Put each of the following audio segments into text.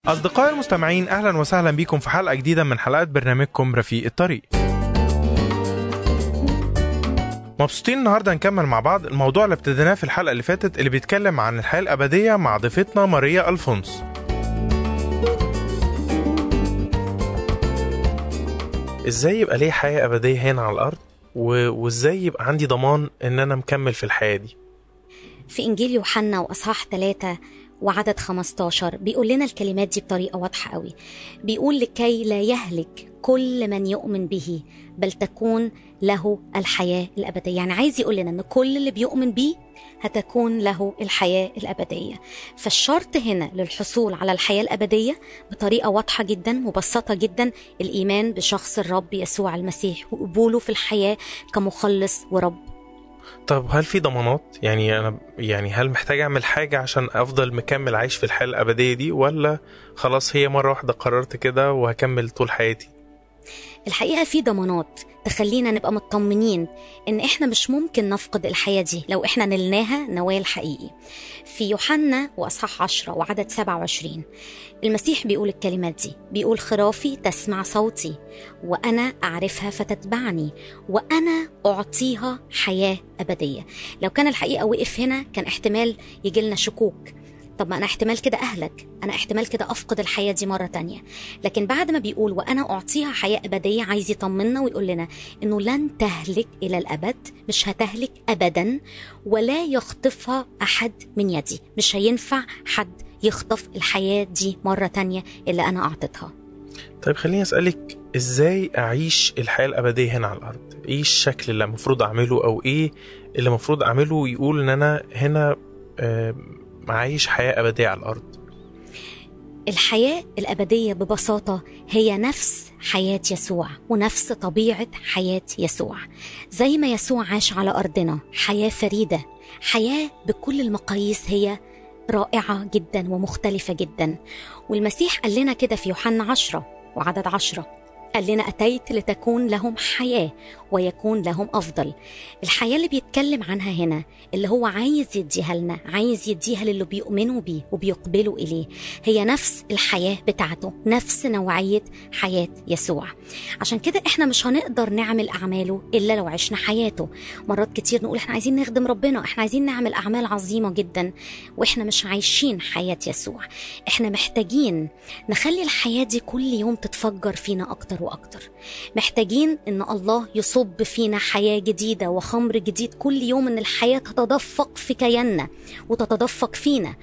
أصدقائي المستمعين أهلا وسهلا بكم في حلقة جديدة من حلقات برنامجكم رفيق الطريق مبسوطين النهارده نكمل مع بعض الموضوع اللي ابتديناه في الحلقة اللي فاتت اللي بيتكلم عن الحياة الأبدية مع ضيفتنا ماريا ألفونس ازاي يبقى ليه حياة أبدية هنا على الأرض و... وازاي يبقى عندي ضمان ان انا مكمل في الحياة دي في إنجيل يوحنا وأصحاح 3 وعدد 15 بيقول لنا الكلمات دي بطريقة واضحة قوي بيقول لكي لا يهلك كل من يؤمن به بل تكون له الحياة الأبدية يعني عايز يقول لنا أن كل اللي بيؤمن بيه هتكون له الحياة الأبدية فالشرط هنا للحصول على الحياة الأبدية بطريقة واضحة جدا مبسطة جدا الإيمان بشخص الرب يسوع المسيح وقبوله في الحياة كمخلص ورب طب هل في ضمانات يعني انا يعني هل محتاج اعمل حاجة عشان افضل مكمل عايش في الحياة الأبدية دي ولا خلاص هي مرة واحدة قررت كده وهكمل طول حياتي الحقيقة في ضمانات تخلينا نبقى مطمنين ان احنا مش ممكن نفقد الحياة دي لو احنا نلناها نوال حقيقي في يوحنا واصحاح 10 وعدد 27 المسيح بيقول الكلمات دي بيقول خرافي تسمع صوتي وانا اعرفها فتتبعني وانا اعطيها حياة ابدية لو كان الحقيقة وقف هنا كان احتمال يجيلنا شكوك طب ما أنا احتمال كده أهلك أنا احتمال كده أفقد الحياة دي مرة تانية لكن بعد ما بيقول وأنا أعطيها حياة أبدية عايز يطمنا ويقول لنا إنه لن تهلك إلى الأبد مش هتهلك أبدا ولا يخطفها أحد من يدي مش هينفع حد يخطف الحياة دي مرة تانية اللي أنا أعطيتها طيب خليني أسألك إزاي أعيش الحياة الأبدية هنا على الأرض إيه الشكل اللي المفروض أعمله أو إيه اللي المفروض أعمله يقول إن أنا هنا آه عايش حياة أبدية على الأرض الحياة الأبدية ببساطة هي نفس حياة يسوع ونفس طبيعة حياة يسوع زي ما يسوع عاش على أرضنا حياة فريدة حياة بكل المقاييس هي رائعة جدا ومختلفة جدا والمسيح قال لنا كده في يوحنا عشرة وعدد عشرة قال لنا أتيت لتكون لهم حياة ويكون لهم أفضل الحياة اللي بيتكلم عنها هنا اللي هو عايز يديها لنا عايز يديها للي بيؤمنوا بيه وبيقبلوا إليه هي نفس الحياة بتاعته نفس نوعية حياة يسوع عشان كده إحنا مش هنقدر نعمل أعماله إلا لو عشنا حياته مرات كتير نقول إحنا عايزين نخدم ربنا إحنا عايزين نعمل أعمال عظيمة جدا وإحنا مش عايشين حياة يسوع إحنا محتاجين نخلي الحياة دي كل يوم تتفجر فينا أكتر وأكتر محتاجين إن الله يصب فينا حياة جديدة وخمر جديد كل يوم إن الحياة تتدفق في كياننا وتتدفق فينا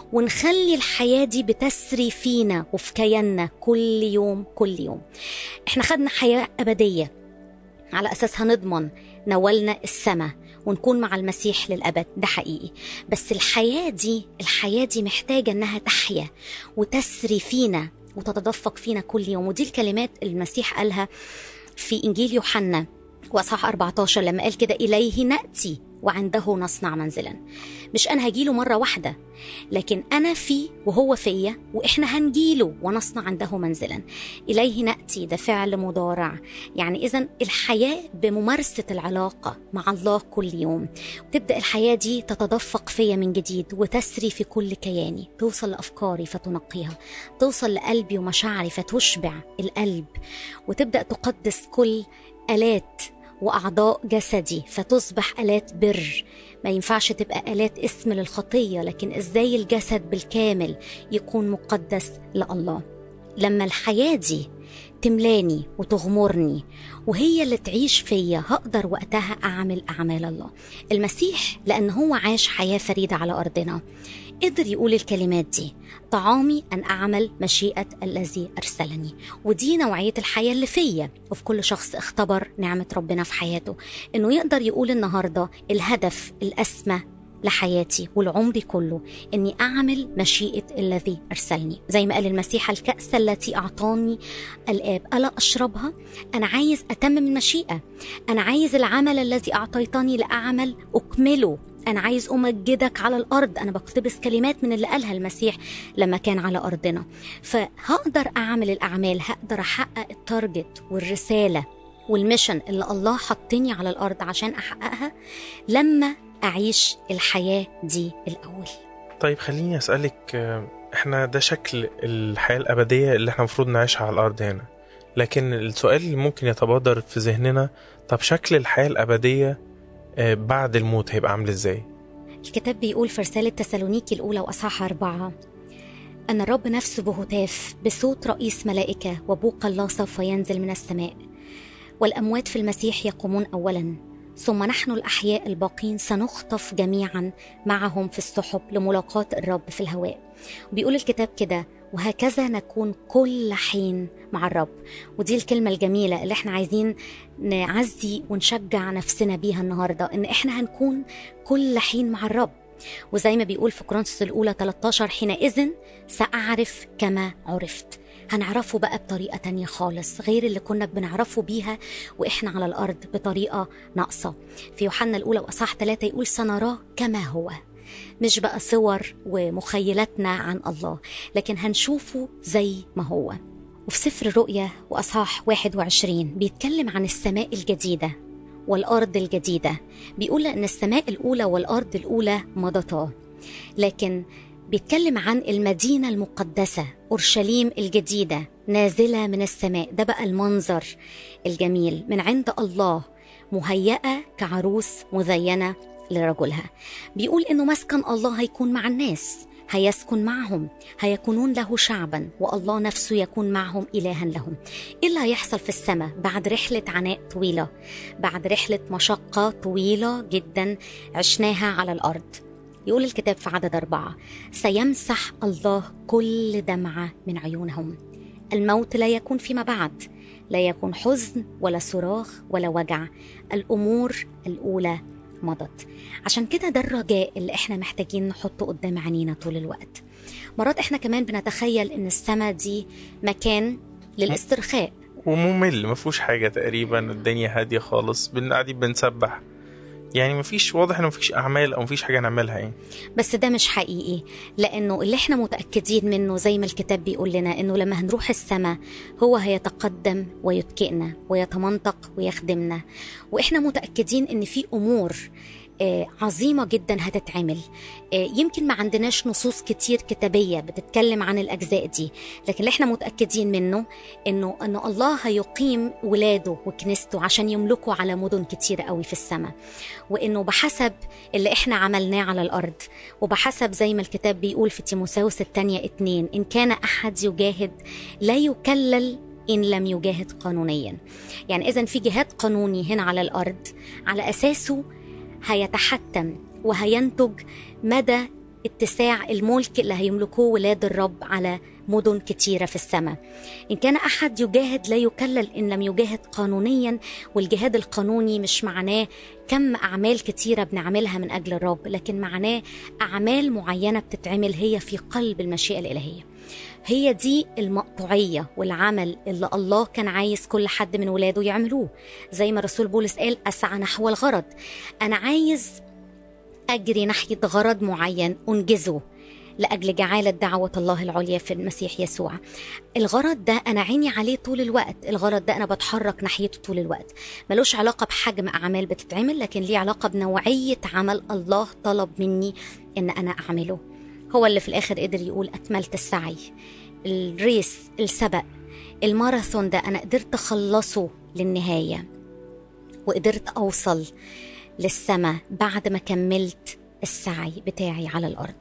ونخلي الحياة دي بتسري فينا وفي كياننا كل يوم كل يوم احنا خدنا حياة أبدية على أساسها نضمن نولنا السماء ونكون مع المسيح للأبد ده حقيقي بس الحياة دي الحياة دي محتاجة إنها تحيا وتسري فينا وتتدفق فينا كل يوم ودي الكلمات اللي المسيح قالها في إنجيل يوحنا وأصحاح 14 لما قال كده إليه نأتي وعنده نصنع منزلا مش أنا هجيله مرة واحدة لكن أنا فيه وهو فيا وإحنا هنجيله ونصنع عنده منزلا إليه نأتي ده فعل مضارع يعني إذا الحياة بممارسة العلاقة مع الله كل يوم تبدأ الحياة دي تتدفق فيا من جديد وتسري في كل كياني توصل لأفكاري فتنقيها توصل لقلبي ومشاعري فتشبع القلب وتبدأ تقدس كل آلات وأعضاء جسدي فتصبح آلات بر ما ينفعش تبقى آلات اسم للخطية لكن إزاي الجسد بالكامل يكون مقدس لله لما الحياة دي تملاني وتغمرني وهي اللي تعيش فيا هقدر وقتها أعمل أعمال الله المسيح لأن هو عاش حياة فريدة على أرضنا قدر يقول الكلمات دي طعامي أن أعمل مشيئة الذي أرسلني ودي نوعية الحياة اللي فيا وفي كل شخص اختبر نعمة ربنا في حياته إنه يقدر يقول النهاردة الهدف الأسمى لحياتي والعمر كله اني اعمل مشيئه الذي ارسلني زي ما قال المسيح الكاس التي اعطاني الاب الا اشربها انا عايز اتمم المشيئه انا عايز العمل الذي اعطيتني لاعمل اكمله أنا عايز أمجدك على الأرض أنا بقتبس كلمات من اللي قالها المسيح لما كان على أرضنا فهقدر أعمل الأعمال هقدر أحقق التارجت والرسالة والميشن اللي الله حطني على الأرض عشان أحققها لما أعيش الحياة دي الأول طيب خليني أسألك احنا ده شكل الحياة الأبدية اللي احنا المفروض نعيشها على الأرض هنا لكن السؤال اللي ممكن يتبادر في ذهننا طب شكل الحياة الأبدية آه، بعد الموت هيبقى عامل ازاي الكتاب بيقول في رسالة تسالونيكي الأولى وأصحاح أربعة أن الرب نفسه بهتاف بصوت رئيس ملائكة وبوق الله سوف ينزل من السماء والأموات في المسيح يقومون أولا ثم نحن الأحياء الباقين سنخطف جميعا معهم في السحب لملاقاة الرب في الهواء وبيقول الكتاب كده وهكذا نكون كل حين مع الرب ودي الكلمة الجميلة اللي احنا عايزين نعزي ونشجع نفسنا بيها النهاردة ان احنا هنكون كل حين مع الرب وزي ما بيقول في كورنثوس الأولى 13 حينئذ سأعرف كما عرفت هنعرفه بقى بطريقة تانية خالص غير اللي كنا بنعرفه بيها وإحنا على الأرض بطريقة ناقصة في يوحنا الأولى وأصحاح ثلاثة يقول سنراه كما هو مش بقى صور ومخيلاتنا عن الله لكن هنشوفه زي ما هو وفي سفر الرؤيا وأصحاح 21 بيتكلم عن السماء الجديدة والأرض الجديدة بيقول أن السماء الأولى والأرض الأولى مضتا لكن بيتكلم عن المدينة المقدسة أورشليم الجديدة نازلة من السماء ده بقى المنظر الجميل من عند الله مهيئة كعروس مزينة لرجلها بيقول إنه مسكن الله هيكون مع الناس هيسكن معهم هيكونون له شعبا والله نفسه يكون معهم إلها لهم إيه اللي هيحصل في السماء بعد رحلة عناء طويلة بعد رحلة مشقة طويلة جدا عشناها على الأرض يقول الكتاب في عدد أربعة سيمسح الله كل دمعة من عيونهم الموت لا يكون فيما بعد لا يكون حزن ولا صراخ ولا وجع الأمور الأولى مضت عشان كده ده الرجاء اللي احنا محتاجين نحطه قدام عينينا طول الوقت مرات احنا كمان بنتخيل ان السماء دي مكان للاسترخاء وممل ما فيهوش حاجة تقريبا الدنيا هادية خالص بن قاعدين بنسبح يعني ما فيش واضح انه ما فيش اعمال او ما فيش حاجه نعملها يعني بس ده مش حقيقي لانه اللي احنا متاكدين منه زي ما الكتاب بيقول لنا انه لما هنروح السماء هو هيتقدم ويتكئنا ويتمنطق ويخدمنا واحنا متاكدين ان في امور آه، عظيمة جدا هتتعمل آه، يمكن ما عندناش نصوص كتير كتابية بتتكلم عن الأجزاء دي لكن اللي احنا متأكدين منه إنه إنه الله هيقيم ولاده وكنيسته عشان يملكوا على مدن كتير قوي في السماء وإنه بحسب اللي احنا عملناه على الأرض وبحسب زي ما الكتاب بيقول في تيموساوس الثانية اتنين إن كان أحد يجاهد لا يكلل إن لم يجاهد قانونيا يعني إذا في جهاد قانوني هنا على الأرض على أساسه هيتحتم وهينتج مدى اتساع الملك اللي هيملكوه ولاد الرب على مدن كتيرة في السماء إن كان أحد يجاهد لا يكلل إن لم يجاهد قانونيا والجهاد القانوني مش معناه كم أعمال كتيرة بنعملها من أجل الرب لكن معناه أعمال معينة بتتعمل هي في قلب المشيئة الإلهية هي دي المقطوعية والعمل اللي الله كان عايز كل حد من ولاده يعملوه زي ما رسول بولس قال أسعى نحو الغرض أنا عايز أجري ناحية غرض معين أنجزه لأجل جعالة دعوة الله العليا في المسيح يسوع الغرض ده أنا عيني عليه طول الوقت الغرض ده أنا بتحرك ناحيته طول الوقت ملوش علاقة بحجم أعمال بتتعمل لكن ليه علاقة بنوعية عمل الله طلب مني إن أنا أعمله هو اللي في الآخر قدر يقول أكملت السعي الريس السبق الماراثون ده أنا قدرت أخلصه للنهاية وقدرت أوصل للسماء بعد ما كملت السعي بتاعي على الأرض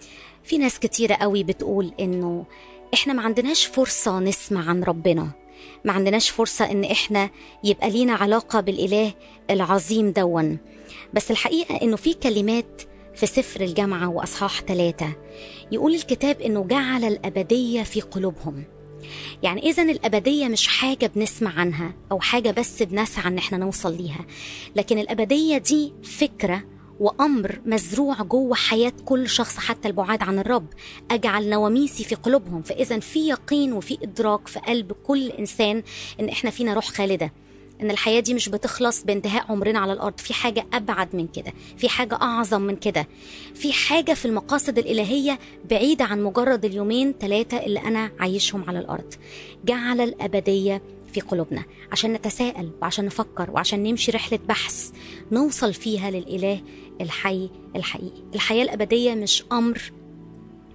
في ناس كتيرة قوي بتقول إنه إحنا ما عندناش فرصة نسمع عن ربنا ما عندناش فرصة إن إحنا يبقى لينا علاقة بالإله العظيم دون بس الحقيقة إنه في كلمات في سفر الجامعة وأصحاح ثلاثة يقول الكتاب إنه جعل الأبدية في قلوبهم يعني إذا الأبدية مش حاجة بنسمع عنها أو حاجة بس بنسعى إن إحنا نوصل ليها لكن الأبدية دي فكرة وأمر مزروع جوه حياة كل شخص حتى البعاد عن الرب أجعل نواميسي في قلوبهم فإذا في يقين وفي إدراك في قلب كل إنسان إن إحنا فينا روح خالدة ان الحياه دي مش بتخلص بانتهاء عمرنا على الارض في حاجه ابعد من كده في حاجه اعظم من كده في حاجه في المقاصد الالهيه بعيده عن مجرد اليومين ثلاثه اللي انا عايشهم على الارض جعل الابديه في قلوبنا عشان نتساءل وعشان نفكر وعشان نمشي رحله بحث نوصل فيها للاله الحي الحقيقي الحياه الابديه مش امر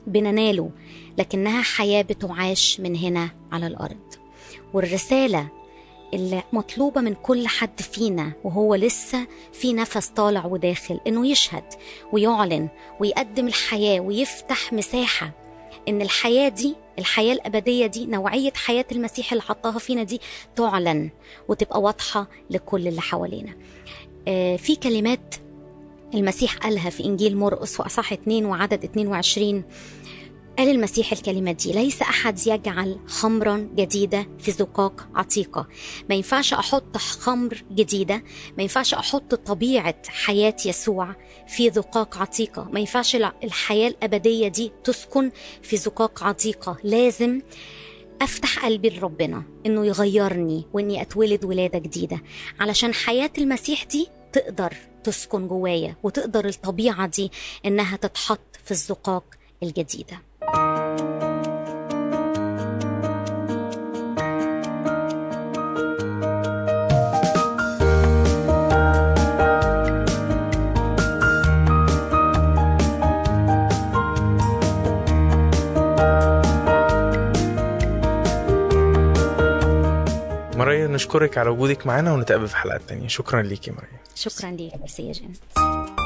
بنناله لكنها حياة بتعاش من هنا على الأرض والرسالة اللي مطلوبة من كل حد فينا وهو لسه في نفس طالع وداخل إنه يشهد ويعلن ويقدم الحياة ويفتح مساحة إن الحياة دي الحياة الأبدية دي نوعية حياة المسيح اللي حطاها فينا دي تعلن وتبقى واضحة لكل اللي حوالينا آه، في كلمات المسيح قالها في إنجيل مرقس وأصح 2 وعدد 22 قال المسيح الكلمة دي ليس أحد يجعل خمرا جديدة في زقاق عتيقة ما ينفعش أحط خمر جديدة ما ينفعش أحط طبيعة حياة يسوع في زقاق عتيقة ما ينفعش الحياة الأبدية دي تسكن في زقاق عتيقة لازم افتح قلبي لربنا انه يغيرني واني اتولد ولاده جديده علشان حياه المسيح دي تقدر تسكن جوايا وتقدر الطبيعه دي انها تتحط في الزقاق الجديده ماريا نشكرك على وجودك معنا ونتقابل في حلقات تانية شكرا ليكي ماريا شكرا ليك ميرسي يا جيم